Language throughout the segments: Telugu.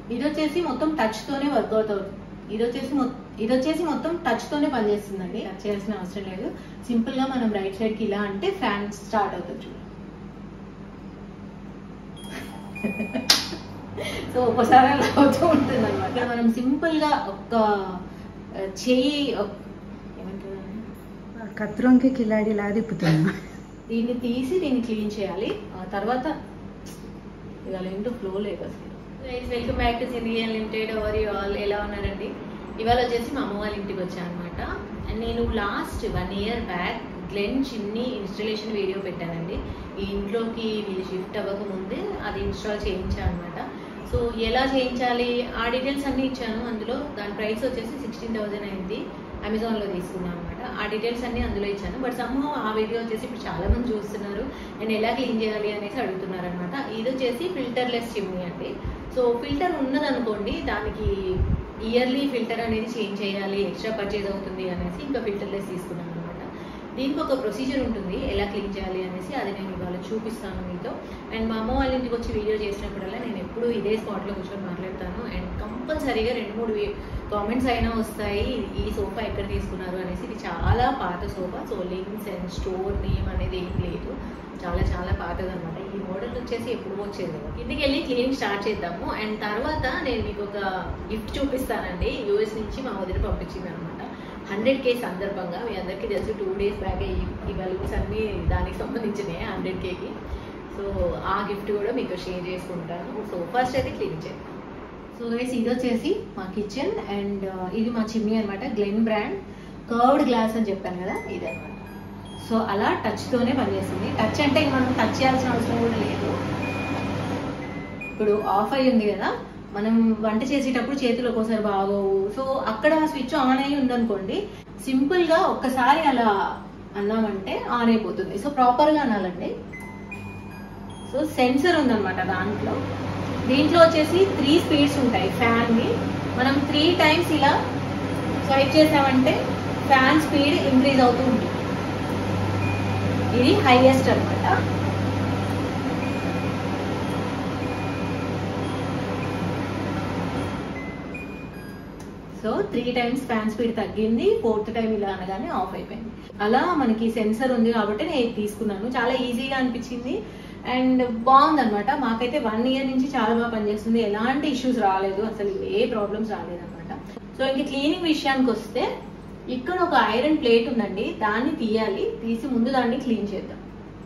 ఇది వచ్చేసి మొత్తం టచ్ తోనే వర్కౌట్ అవుతుంది ఇది వచ్చేసి మొ- ఇది వచ్చేసి మొత్తం టచ్ తోనే పనిచేస్తుందండి టచ్ చేయాల్సిన అవసరం లేదు సింపుల్ గా మనం రైట్ సైడ్ కి ఇలా అంటే ఫ్యాన్ స్టార్ట్ అవుతుంది చూడండి సో ఒకసారి అలా అవుతూ ఉంటుంది అనమాట మనం సింపుల్ గా ఒక ఆ, చెయ్యి ఒక- ఏమంటారు కత్రంకి కిలాడి లా తిప్పుతున్నా దీన్ని తీసి దీన్ని క్లీన్ చేయాలి ఆ తర్వాత ఇవాళ ఏంటో ఫ్లో లేదు అసలు welcome back to Sindhi limited ఎవరి ఆల్ ఎలా ఉన్నారండి ఇవాళ వచ్చేసి మా అమ్మ వాళ్ళ ఇంటికి వచ్చాను అనమాట అండ్ నేను last one year back Glen chimney installation video పెట్టానండి ఈ ఇంట్లోకి వీళ్ళు షిఫ్ట్ అవ్వక ముందే అది ఇన్స్టాల్ చేయించాను అనమాట సో ఎలా చేయించాలి ఆ డీటెయిల్స్ అన్ని ఇచ్చాను అందులో దాని ప్రైస్ వచ్చేసి సిక్స్టీన్ థౌసండ్ అయింది అమెజాన్లో తీసుకున్నాను అనమాట ఆ డీటెయిల్స్ అన్ని అందులో ఇచ్చాను బట్ సమ్హౌ ఆ వీడియో వచ్చేసి ఇప్పుడు చాలా మంది చూస్తున్నారు నేను ఎలా క్లీన్ చేయాలి అనేసి అడుగుతున్నారు అనమాట ఇది వచ్చేసి ఫిల్టర్లెస్ చిమ్నీ అండి సో ఫిల్టర్ ఉన్నదనుకోండి దానికి ఇయర్లీ ఫిల్టర్ అనేది చేంజ్ చేయాలి ఎక్స్ట్రా పర్చేజ్ అవుతుంది అనేసి ఇంకా ఫిల్టర్లెస్ తీసుకున్నాను అనమాట దీనికి ఒక ప్రొసీజర్ ఉంటుంది ఎలా క్లీన్ చేయాలి అనేసి అది నేను ఇవాళ చూపిస్తాను మీతో అండ్ మా అమ్మ వాళ్ళ ఇంటికి వచ్చి వీడియో చేసినప్పుడల్లా నేను ఎప్పుడూ ఇదే స్పాట్లో కూర్చొని మాట్లాడతాను అండ్ కంపల్సరీగా రెండు మూడు కామెంట్స్ అయినా వస్తాయి ఈ సోఫా ఎక్కడ తీసుకున్నారు అనేసి ఇది చాలా పాత sofa so links and store name అనేది ఏం లేదు చాలా చాలా పాతది అనమాట ఈ మోడల్ వచ్చేసి ఎప్పుడు వచ్చేది ఇంటికి వెళ్ళి క్లీనింగ్ స్టార్ట్ చేద్దాము అండ్ తర్వాత నేను మీకు ఒక గిఫ్ట్ చూపిస్తానండి యూఎస్ నుంచి మా వదిలి పంపించింది అనమాట హండ్రెడ్ కే సందర్భంగా మీ అందరికీ తెలుసు టూ డేస్ బ్యాక్ ఈ బలూన్స్ అన్ని దానికి సంబంధించినాయి హండ్రెడ్ కేకి సో ఆ గిఫ్ట్ కూడా మీకు షేర్ చేసుకుంటాను సో ఫస్ట్ అయితే క్లీన్ చేద్దాం సో గైస్ ఇది వచ్చేసి మా కిచెన్ అండ్ ఇది మా చిమ్నీ అనమాట గ్లెన్ బ్రాండ్ కర్వ్డ్ గ్లాస్ అని చెప్పాను కదా ఇది అనమాట సో అలా టచ్ తోనే పనిచేస్తుంది టచ్ అంటే ఇంక మనం టచ్ చేయాల్సిన అవసరం కూడా లేదు ఇప్పుడు ఆఫ్ అయి ఉంది కదా మనం వంట చేసేటప్పుడు చేతులు ఒక్కోసారి బాగోవు సో అక్కడ స్విచ్ ఆన్ అయి ఉందనుకోండి సింపుల్ గా ఒక్కసారి అలా అన్నామంటే ఆన్ అయిపోతుంది సో ప్రాపర్ గా అనాలండి సో సెన్సర్ ఉందన్నమాట దాంట్లో దీంట్లో వచ్చేసి త్రీ స్పీడ్స్ ఉంటాయి ఫ్యాన్ ని మనం త్రీ టైమ్స్ ఇలా స్వైప్ చేసామంటే ఫ్యాన్ స్పీడ్ ఇంక్రీజ్ అవుతూ ఉంటుంది ఇది హైయెస్ట్ అన్నమాట so three times fan speed తగ్గింది ఫోర్త్ టైం ఇలా అనగానే ఆఫ్ అయిపోయింది అలా మనకి సెన్సర్ ఉంది కాబట్టి నేను ఇది తీసుకున్నాను చాలా ఈజీగా అనిపించింది అండ్ బాగుందన్నమాట మాకైతే వన్ ఇయర్ నుంచి చాలా బాగా పనిచేస్తుంది ఎలాంటి ఇష్యూస్ రాలేదు అసలు ఏ ప్రాబ్లమ్స్ రాలేదన్నమాట సో ఇంక క్లీనింగ్ విషయానికి వస్తే ఇక్కడ ఒక ఐరన్ ప్లేట్ ఉందండి దాన్ని తీయాలి తీసి ముందు దాన్ని క్లీన్ చేద్దాం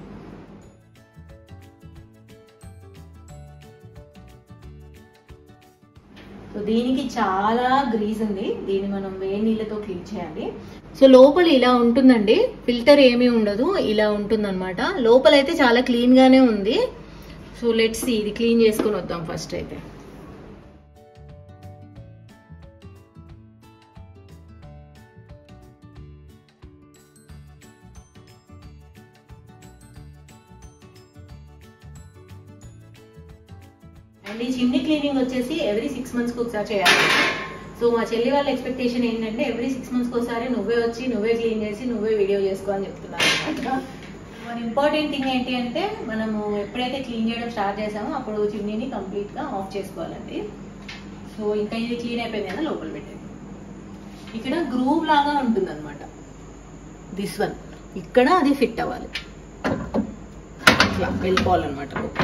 సో దీనికి చాలా గ్రీజ్ ఉంది దీన్ని మనం వేడి నీళ్ళతో క్లీన్ చేయాలి సో లోపల ఇలా ఉంటుందండి ఫిల్టర్ ఏమీ ఉండదు ఇలా ఉంటుందన్నమాట లోపల అయితే చాలా క్లీన్ గానే ఉంది సో లెట్స్ ఇది క్లీన్ చేసుకొని వద్దాం ఫస్ట్ అయితే అండ్ ఈ చిమ్నీ క్లీనింగ్ వచ్చేసి ఎవ్రీ సిక్స్ మంత్స్కి ఒకసారి చేయాలి సో మా చెల్లి వాళ్ళ ఎక్స్పెక్టేషన్ ఏంటంటే ఎవ్రీ సిక్స్ మంత్స్కి ఒకసారి నువ్వే వచ్చి నువ్వే క్లీన్ చేసి నువ్వే వీడియో చేసుకో అని చెప్తున్నారు మన ఇంపార్టెంట్ థింగ్ ఏంటి అంటే మనము ఎప్పుడైతే క్లీన్ చేయడం స్టార్ట్ చేసామో అప్పుడు చిమ్నీని కంప్లీట్గా ఆఫ్ చేసుకోవాలండి సో ఇంకా ఇది క్లీన్ అయిపోయింది కదా లోపల పెట్టేది ఇక్కడ గ్రూవ్ లాగా ఉంటుంది అనమాట దిస్ వన్ ఇక్కడ అది ఫిట్ అవ్వాలి ఇట్లా వెళ్ళిపోవాలన్నమాట లోపల.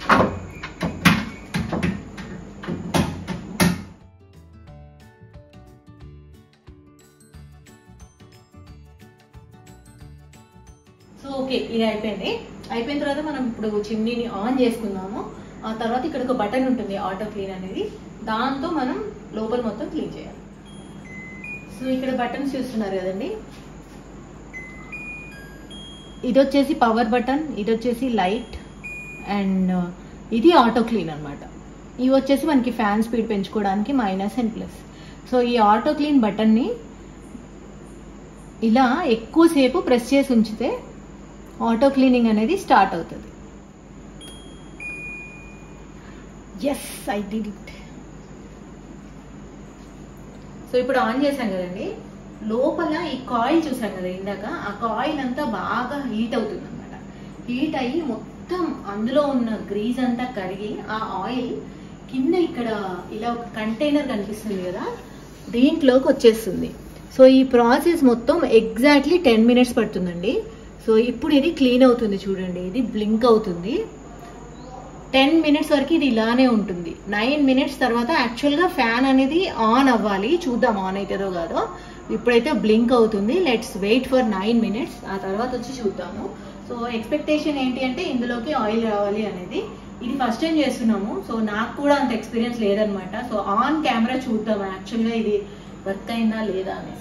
సో ఓకే ఇది అయిపోయింది అయిపోయిన తర్వాత మనం ఇప్పుడు చిమ్నీని ఆన్ చేసుకుందాము ఆ తర్వాత ఇక్కడ ఒక బటన్ ఉంటుంది ఆటో క్లీన్ అనేది దాంతో మనం లోపల మొత్తం క్లీన్ చేయాలి సో ఇక్కడ బటన్స్ చూస్తున్నారు కదండి ఇది వచ్చేసి పవర్ బటన్ ఇది వచ్చేసి లైట్ అండ్ ఇది ఆటో క్లీన్ అన్నమాట ఇవి వచ్చేసి మనకి ఫ్యాన్ స్పీడ్ పెంచుకోవడానికి మైనస్ అండ్ ప్లస్ సో ఈ ఆటో క్లీన్ బటన్ని ఇలా ఎక్కువసేపు ప్రెస్ చేసి ఉంచితే ఆటో క్లీనింగ్ అనేది స్టార్ట్ అవుతుంది yes I did it so ఇప్పుడు ఆన్ చేశాం కదండి లోపల ఈ కాయిల్ చూసాం కదా ఇందాక ఆ కాయిల్ అంతా బాగా హీట్ అవుతుంది అనమాట హీట్ అయ్యి మొత్తం అందులో ఉన్న గ్రీజ్ అంతా కరిగి ఆ ఆయిల్ కింద ఇక్కడ ఇలా ఒక కంటైనర్ కనిపిస్తుంది కదా దీంట్లోకి వచ్చేస్తుంది సో ఈ ప్రాసెస్ మొత్తం ఎగ్జాక్ట్లీ టెన్ మినిట్స్ పడుతుందండి సో ఇప్పుడు ఇది క్లీన్ అవుతుంది చూడండి ఇది బ్లింక్ అవుతుంది టెన్ మినిట్స్ వరకు ఇది ఇలానే ఉంటుంది నైన్ మినిట్స్ తర్వాత యాక్చువల్గా ఫ్యాన్ అనేది ఆన్ అవ్వాలి చూద్దాం ఆన్ అవుతుందో కాదో ఇప్పుడైతే బ్లింక్ అవుతుంది let's wait for nine minutes ఆ తర్వాత వచ్చి చూద్దాము సో ఎక్స్పెక్టేషన్ ఏంటి అంటే ఇందులోకి ఆయిల్ రావాలి అనేది ఇది ఫస్ట్ టైం చేస్తున్నాము సో నాకు కూడా అంత ఎక్స్పీరియన్స్ లేదనమాట సో ఆన్ కెమెరా చూద్దాం యాక్చువల్గా ఇది వర్క్ అయిందా లేదా అనేసి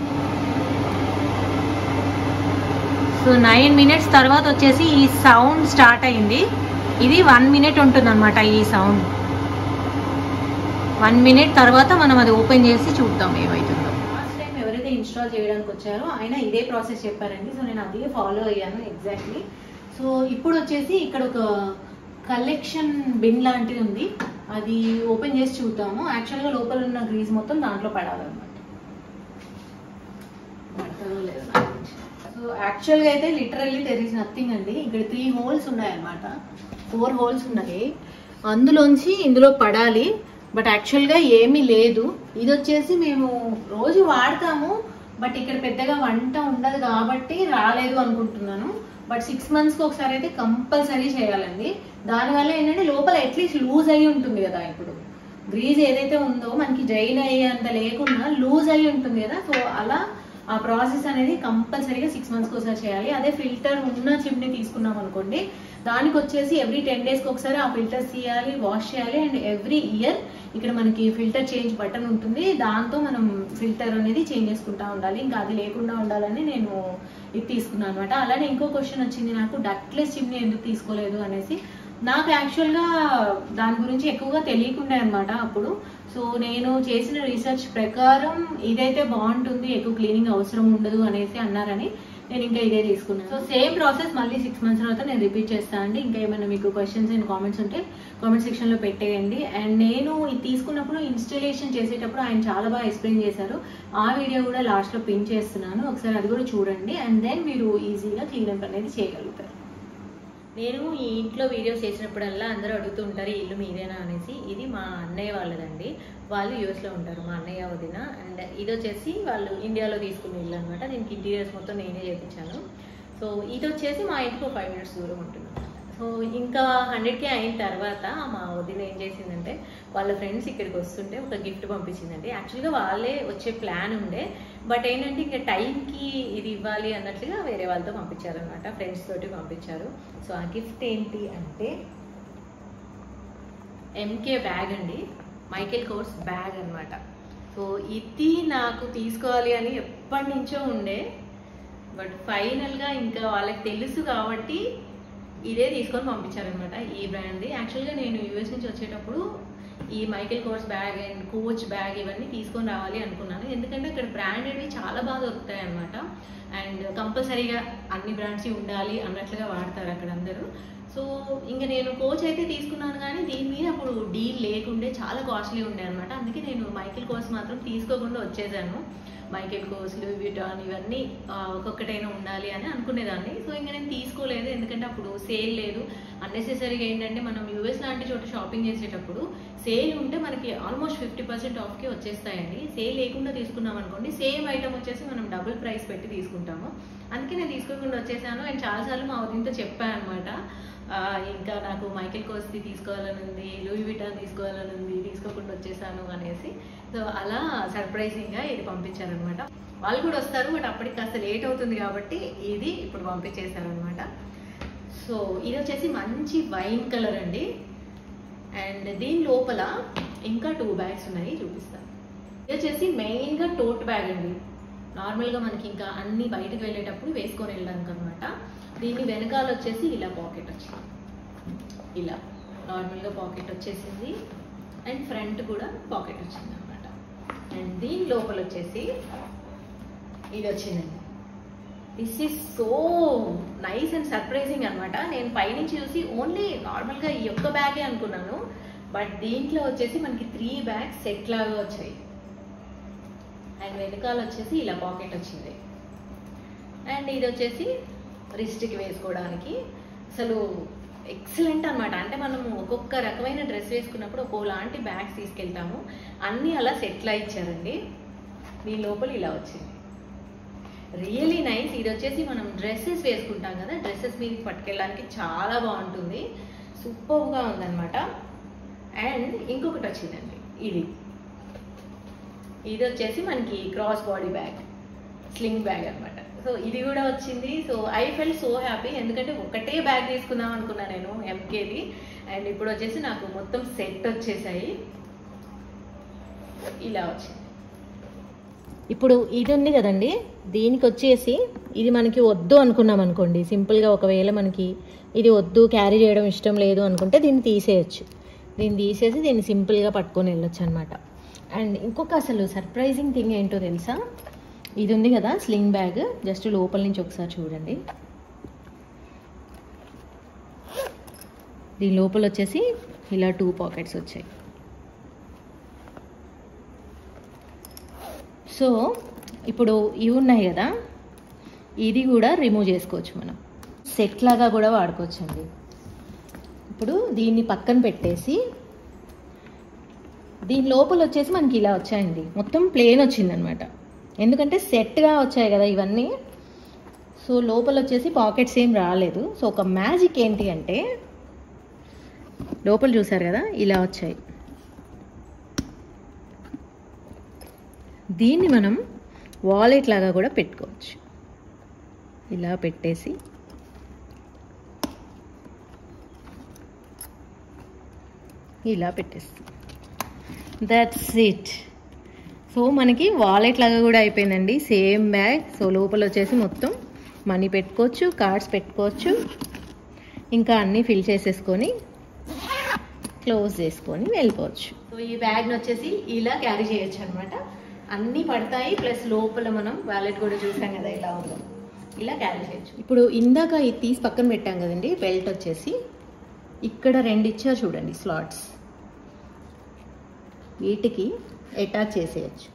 సో నైన్ మినిట్స్ తర్వాత వచ్చేసి ఈ సౌండ్ స్టార్ట్ అయింది ఇది వన్ మినిట్ ఉంటుంది అనమాట ఈ సౌండ్ వన్ మినిట్ తర్వాత మనం అది ఓపెన్ చేసి చూద్దాం ఏమవుతుందో లాస్ట్ టైం ఎవరైతే ఇన్స్టాల్ చేయడానికి వచ్చారో ఆయన ఇదే ప్రాసెస్ చెప్పారండి సో నేను అదే ఫాలో అయ్యాను ఎగ్జాక్ట్లీ సో ఇప్పుడు వచ్చేసి ఇక్కడ ఒక కలెక్షన్ బిన్ లాంటిది ఉంది అది ఓపెన్ చేసి చూద్దాము యాక్చువల్గా లోపల ఉన్న గ్రీజ్ మొత్తం దాంట్లో పడాలన్నమాట పడతారో లేదో నాకు తెలియదు. సో యాక్చువల్గా అయితే లిటరల్లీ దెర్ ఈస్ నథింగ్ అండి ఇక్కడ త్రీ హోల్స్ ఉన్నాయన్నమాట ఫోర్ హోల్స్ ఉన్నాయి అందులోంచి ఇందులో పడాలి బట్ యాక్చువల్గా ఏమీ లేదు ఇది వచ్చేసి మేము రోజు వాడతాము బట్ ఇక్కడ పెద్దగా వంట ఉండదు కాబట్టి రాలేదు అనుకుంటున్నాను బట్ సిక్స్ మంత్స్కి ఒకసారి అయితే కంపల్సరీ చేయాలండి దానివల్ల ఏంటంటే లోపల అట్లీస్ట్ లూజ్ అయ్యి ఉంటుంది కదా ఇప్పుడు గ్రీజ్ ఏదైతే ఉందో మనకి జైన్ అయ్యేంత లేకుండా లూజ్ అయ్యి ఉంటుంది కదా సో అలా ఆ ప్రాసెస్ అనేది కంపల్సరీగా సిక్స్ మంత్స్కి ఒకసారి చేయాలి అదే ఫిల్టర్ ఉన్న చిమ్ని తీసుకున్నాం అనుకోండి దానికి వచ్చేసి ఎవ్రీ టెన్ డేస్కి ఒకసారి ఆ ఫిల్టర్స్ తీయాలి వాష్ చేయాలి అండ్ ఎవ్రీ ఇయర్ ఇక్కడ మనకి ఫిల్టర్ చేంజ్ బటన్ ఉంటుంది దాంతో మనం ఫిల్టర్ అనేది చేంజ్ చేసుకుంటా ఉండాలి ఇంకా అది లేకుండా ఉండాలని నేను ఇది తీసుకున్నాను అనమాట అలానే ఇంకో క్వశ్చన్ వచ్చింది నాకు డక్లెస్ చిమ్ని ఎందుకు తీసుకోలేదు అనేసి నాకు యాక్చువల్గా దాని గురించి ఎక్కువగా తెలియకుండా అనమాట అప్పుడు సో నేను చేసిన రీసెర్చ్ ప్రకారం ఇదైతే బాగుంటుంది ఎక్కువ క్లీనింగ్ అవసరం ఉండదు అనేసి అన్నారని నేను ఇంకా ఇదే తీసుకున్నాను సో సేమ్ ప్రాసెస్ మళ్ళీ సిక్స్ మంత్స్ తర్వాత నేను రిపీట్ చేస్తాను అండి ఇంకా ఏమైనా మీకు క్వశ్చన్స్ అండ్ కామెంట్స్ ఉంటే కామెంట్ సెక్షన్ లో పెట్టేయండి అండ్ నేను ఇది తీసుకున్నప్పుడు ఇన్స్టలేషన్ చేసేటప్పుడు ఆయన చాలా బాగా ఎక్స్ప్లెయిన్ చేశారు ఆ వీడియో కూడా లాస్ట్ లో పిన్ చేస్తున్నాను ఒకసారి అది కూడా చూడండి అండ్ దెన్ మీరు ఈజీగా క్లీనప్ అనేది చేయగలుగుతారు నేను ఈ ఇంట్లో వీడియోస్ చేసినప్పుడల్లా అందరూ అడుగుతూ ఉంటారు ఈ ఇల్లు మీదేనా అనేసి ఇది మా అన్నయ్య వాళ్ళదండి వాళ్ళు యూఎస్లో ఉంటారు మా అన్నయ్య వదిన అండ్ ఇది వచ్చేసి వాళ్ళు ఇండియాలో తీసుకున్న ఇల్లు అనమాట దీనికి ఇంటీరియర్స్ మొత్తం నేనే చేయించాను సో ఇది వచ్చేసి మా ఇంటికి ఫైవ్ మినిట్స్ దూరం ఉంటుంది సో ఇంకా హండ్రెడ్కే అయిన తర్వాత మా వదిన ఏం చేసిందంటే వాళ్ళ ఫ్రెండ్స్ ఇక్కడికి వస్తుంటే ఒక గిఫ్ట్ పంపించిందండి యాక్చువల్గా వాళ్ళే వచ్చే ప్లాన్ ఉండే బట్ ఏంటంటే ఇంకా టైంకి ఇది ఇవ్వాలి అన్నట్లుగా వేరే వాళ్ళతో పంపించారనమాట ఫ్రెండ్స్ తోటి పంపించారు సో ఆ గిఫ్ట్ ఏంటి అంటే ఎంకే బ్యాగ్ అండి మైకేల్ కోర్స్ బ్యాగ్ అన్నమాట సో ఇది నాకు తీసుకోవాలి అని ఎప్పటి నుంచో ఉండే బట్ ఫైనల్గా ఇంకా వాళ్ళకి తెలుసు కాబట్టి ఇదే తీసుకొని పంపించారనమాట ఈ బ్రాండ్ది యాక్చువల్గా నేను యూఎస్ నుంచి వచ్చేటప్పుడు ఈ Michael Kors bag and Coach bag ఇవన్నీ తీసుకొని రావాలి అనుకున్నాను ఎందుకంటే ఇక్కడ బ్రాండెడ్వి చాలా బాగా దొరుకుతాయి అనమాట అండ్ కంపల్సరీగా అన్ని బ్రాండ్స్ ఉండాలి అన్నట్లుగా వాడతారు అక్కడ అందరూ సో ఇంకా నేను కోచ్ అయితే తీసుకున్నాను కానీ దీని మీద అప్పుడు డీల్ లేకుండే చాలా కాస్ట్లీ ఉండే అనమాట అందుకే నేను మైకిల్ కోర్స్ మాత్రం తీసుకోకుండా వచ్చేసాను మైకెల్ కోర్స్ లూయి విటాన్ ఇవన్నీ ఆ, ఒక్కొక్కటైనా ఉండాలి అని అనుకునేదాన్ని సో ఇంకా నేను తీసుకోలేదు ఎందుకంటే అప్పుడు సేల్ లేదు అన్నెసెసరీగా ఏంటంటే మనం యూఎస్ లాంటి చోట షాపింగ్ చేసేటప్పుడు సేల్ ఉంటే మనకి ఆల్మోస్ట్ ఫిఫ్టీ పర్సెంట్ ఆఫ్కి వచ్చేస్తాయండి సేల్ లేకుండా తీసుకున్నాం అనుకోండి సేమ్ ఐటమ్ వచ్చేసి మనం డబుల్ ప్రైస్ పెట్టి తీసుకుంటాము అందుకే నేను తీసుకోకుండా వచ్చేసాను అండ్ చాలాసార్లు మా వదినతో చెప్పాను అనమాట ఇంకా నాకు మైకెల్ కోస్ది తీసుకోవాలని ఉంది లూయి విటాన్ తీసుకోవాలని ఉంది తీసుకోకుండా వచ్చేసాను అనేసి సో అలా సర్ప్రైజింగ్గా ఇది పంపించారనమాట వాళ్ళు కూడా వస్తారు బట్ అప్పటికి కాస్త లేట్ అవుతుంది కాబట్టి ఇది ఇప్పుడు పంపించేశారనమాట సో ఇది వచ్చేసి మంచి వైన్ కలర్ అండి అండ్ దీని లోపల ఇంకా టూ బ్యాగ్స్ ఉన్నాయి చూపిస్తాను ఇది వచ్చేసి మెయిన్గా టోట్ బ్యాగ్ అండి నార్మల్గా మనకి ఇంకా అన్ని బయటకు వెళ్ళేటప్పుడు వేసుకొని వెళ్ళడానికి అనమాట దీని వెనకాల వచ్చేసి ఇలా పాకెట్ వచ్చింది ఇలా నార్మల్గా పాకెట్ వచ్చేసింది అండ్ ఫ్రంట్ కూడా పాకెట్ వచ్చింది అనమాట అండ్ దీని లోపల వచ్చేసి ఇది వచ్చిందండి this is so nice and surprising అనమాట నేను పైనుంచి చూసి ఓన్లీ నార్మల్గా ఈ ఒక్క బ్యాగే అనుకున్నాను బట్ దీంట్లో వచ్చేసి మనకి త్రీ బ్యాగ్స్ సెట్ లాగా వచ్చాయి అండ్ వెనకాల వచ్చేసి ఇలా పాకెట్ వచ్చింది అండ్ ఇది వచ్చేసి రిస్ట్కి వేసుకోవడానికి అసలు ఎక్సలెంట్ అనమాట అంటే మనం ఒక్కొక్క రకమైన డ్రెస్ వేసుకున్నప్పుడు ఒక్కోలాంటి బ్యాగ్స్ తీసుకెళ్తాము అన్నీ అలా సెట్లా ఇచ్చారండి దీని లోపల ఇలా వచ్చింది రియలీ నైస్ ఇది వచ్చేసి మనం డ్రెస్సెస్ వేసుకుంటాం కదా డ్రెస్సెస్ మీదకి పట్టుకెళ్ళడానికి చాలా బాగుంటుంది సూపర్గా ఉందన్నమాట అండ్ ఇంకొకటి వచ్చిందండి ఇది ఇది వచ్చేసి మనకి cross body bag sling bag అన్నమాట సో ఇది కూడా వచ్చింది so I felt so happy ఎందుకంటే ఒకటే బ్యాగ్ తీసుకుందాం అనుకున్నా నేను ఎంకేది అండ్ ఇప్పుడు వచ్చేసి నాకు మొత్తం సెట్ వచ్చేసాయి ఇలా వచ్చింది ఇప్పుడు ఇది ఉంది కదండి దీనికి వచ్చేసి ఇది మనకి వద్దు అనుకున్నాం అనుకోండి సింపుల్గా ఒకవేళ మనకి ఇది వద్దు క్యారీ చేయడం ఇష్టం లేదు అనుకుంటే దీన్ని తీసేయచ్చు దీన్ని తీసేసి దీన్ని సింపుల్గా పట్టుకొని వెళ్ళొచ్చు అనమాట అండ్ ఇంకొక అసలు సర్ప్రైజింగ్ థింగ్ ఏంటో తెలుసా ఇది ఉంది కదా స్లింగ్ బ్యాగ్ జస్ట్ లోపల నుంచి ఒకసారి చూడండి దీని లోపల వచ్చేసి ఇలా టూ పాకెట్స్ వచ్చాయి సో ఇప్పుడు ఇవి ఉన్నాయి కదా ఇది కూడా రిమూవ్ చేసుకోవచ్చు మనం సెట్ లాగా కూడా వాడుకోవచ్చు అండి ఇప్పుడు దీన్ని పక్కన పెట్టేసి దీని లోపల వచ్చేసి మనకి ఇలా వచ్చాయండి మొత్తం ప్లేన్ వచ్చిందనమాట ఎందుకంటే సెట్గా వచ్చాయి కదా ఇవన్నీ సో లోపల వచ్చేసి పాకెట్స్ ఏం రాలేదు సో ఒక మ్యాజిక్ ఏంటి అంటే లోపల చూసారు కదా ఇలా వచ్చాయి దీన్ని మనం వాలెట్ లాగా కూడా పెట్టుకోవచ్చు ఇలా పెట్టేసి ఇలా పెట్టేస్తాం దట్స్ ఇట్ సో మనకి వాలెట్ లాగా కూడా అయిపోయిందండి సేమ్ బ్యాగ్ సో లోపల వచ్చేసి మొత్తం మనీ పెట్టుకోవచ్చు కార్డ్స్ పెట్టుకోవచ్చు ఇంకా అన్నీ ఫిల్ చేసేసుకొని క్లోజ్ చేసుకొని వెళ్ళిపోవచ్చు సో ఈ బ్యాగ్ని వచ్చేసి ఇలా క్యారీ చేయొచ్చు అనమాట అన్నీ పడతాయి ప్లస్ లోపల మనం వ్యాలెట్ కూడా చూసాం కదా ఇలా ఉందో ఇలా క్యారీ చేయొచ్చు ఇప్పుడు ఇందాక ఇది తీసి పక్కన పెట్టాం కదండి బెల్ట్ వచ్చేసి ఇక్కడ రెండు ఇచ్చారు చూడండి స్లాట్స్ వీటికి అటాచ్ చేసేయచ్చు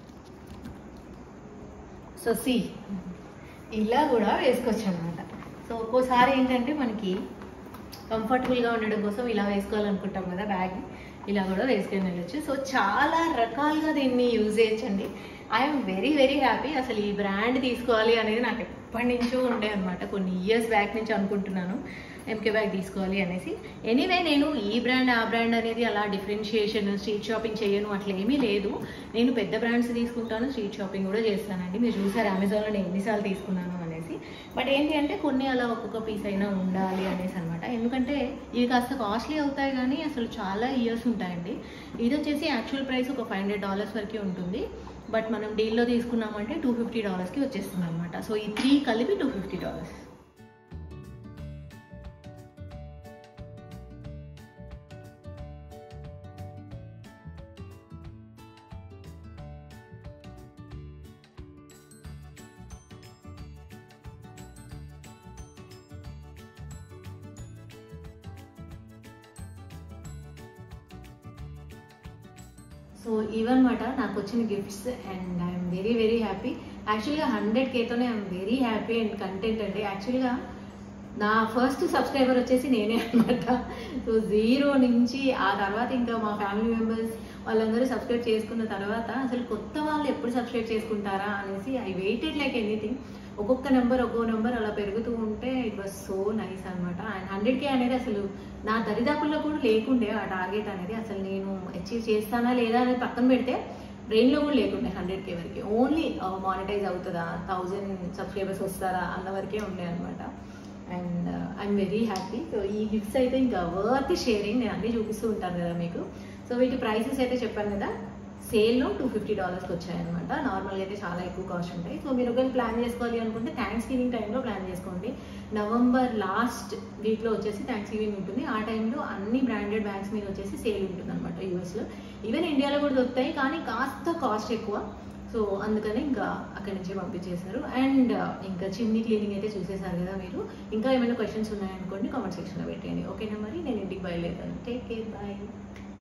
సో సి ఇలా కూడా వేసుకోవచ్చు అనమాట సో ఒక్కోసారి ఏంటంటే మనకి కంఫర్టబుల్గా ఉండడం కోసం ఇలా వేసుకోవాలనుకుంటాం కదా బ్యాగ్ ఇలా కూడా వేసుకొని వెళ్ళొచ్చు సో చాలా రకాలుగా దీన్ని యూజ్ చేయొచ్చండి ఐఎమ్ వెరీ వెరీ హ్యాపీ అసలు ఈ బ్రాండ్ తీసుకోవాలి అనేది నాకు ఎప్పటి నుంచో ఉండే అనమాట కొన్ని ఇయర్స్ బ్యాక్ నుంచి అనుకుంటున్నాను ఎంకే బ్యాగ్ తీసుకోవాలి అనేసి ఎనీవే నేను ఈ బ్రాండ్ ఆ బ్రాండ్ అనేది అలా డిఫరెన్షియేషన్ స్ట్రీట్ షాపింగ్ చేయను అట్లా ఏమీ లేదు నేను పెద్ద బ్రాండ్స్ తీసుకుంటాను స్ట్రీట్ షాపింగ్ కూడా చేస్తానండి మీరు చూసారు అమెజాన్లో నేను ఎన్నిసార్లు తీసుకున్నాను అనేసి బట్ ఏంటి అంటే కొన్ని అలా ఒక్కొక్క పీస్ అయినా ఉండాలి అనేసి అనమాట ఎందుకంటే ఇవి కాస్త కాస్ట్లీ అవుతాయి కానీ అసలు చాలా ఇయర్స్ ఉంటాయండి ఇది వచ్చేసి యాక్చువల్ ప్రైస్ ఒక ఫైవ్ హండ్రెడ్ డాలర్స్ వరకే ఉంటుంది బట్ మనం డీల్లో తీసుకున్నామంటే టూ ఫిఫ్టీ డాలర్స్కి వచ్చేస్తుంది అనమాట సో ఈ త్రీ కలిపి టూ ఫిఫ్టీ డాలర్స్ సో ఇవన్నమాట నాకు వచ్చిన gifts and I'm very very happy యాక్చువల్గా హండ్రెడ్ కేతోనే I'm very happy and content అండి యాక్చువల్గా నా ఫస్ట్ సబ్స్క్రైబర్ వచ్చేసి నేనే అనమాట సో జీరో నుంచి ఆ తర్వాత ఇంకా మా ఫ్యామిలీ మెంబర్స్ వాళ్ళందరూ సబ్స్క్రైబ్ చేసుకున్న తర్వాత అసలు కొత్త వాళ్ళు ఎప్పుడు సబ్స్క్రైబ్ చేసుకుంటారా అనేసి ఐ వెయిటెడ్ లైక్ ఎనీథింగ్ ఒక్కొక్క నెంబర్ ఒక్కో నెంబర్ అలా పెరుగుతూ ఉంటే ఇట్ వాస్ సో నైస్ అనమాట అండ్ హండ్రెడ్ కే అనేది అసలు నా దరిదాపుల్లో కూడా లేకుండే ఆ టార్గెట్ అనేది అసలు నేను అచీవ్ చేస్తానా లేదా అనేది పక్కన పెడితే బ్రెయిన్లో కూడా లేకుండే హండ్రెడ్ కే వరకు ఓన్లీ మానిటైజ్ అవుతుందా థౌజండ్ సబ్స్క్రైబర్స్ వస్తారా అన్న వరకే ఉండే అనమాట and I'm very happy so ఈ గిఫ్ట్స్ అయితే ఇంకా వర్త్ షేరింగ్ నేను అన్నీ చూపిస్తూ ఉంటాను కదా మీకు సో వీటి ప్రైసెస్ అయితే చెప్పాను కదా సేల్లో టూ ఫిఫ్టీ డాలర్స్కి వచ్చాయన్నమాట నార్మల్గా అయితే చాలా ఎక్కువ కాస్ట్ ఉంటాయి సో మీరు ఒకవేళ ప్లాన్ చేసుకోవాలి అనుకుంటే థ్యాంక్స్ గివింగ్ టైంలో ప్లాన్ చేసుకోండి నవంబర్ లాస్ట్ వీక్లో వచ్చేసి థ్యాంక్స్ గివింగ్ ఉంటుంది ఆ టైంలో అన్ని బ్రాండెడ్ బ్యాగ్స్ మీద వచ్చేసి సేల్ ఉంటుంది అనమాట యూఎస్లో ఈవెన్ ఇండియాలో కూడా దొరుకుతాయి కానీ కాస్త కాస్ట్ ఎక్కువ సో అందుకని ఇంకా అక్కడి నుంచి పంపించేశారు అండ్ ఇంకా చిమ్నీ క్లీనింగ్ అయితే చూసేశారు కదా మీరు ఇంకా ఏమైనా క్వశ్చన్స్ ఉన్నాయనుకోండి కామెంట్ సెక్షన్లో పెట్టేయండి ఓకేనా మరి నేను ఇంటికి బయలుదేరాను టేక్ కేర్ బాయ్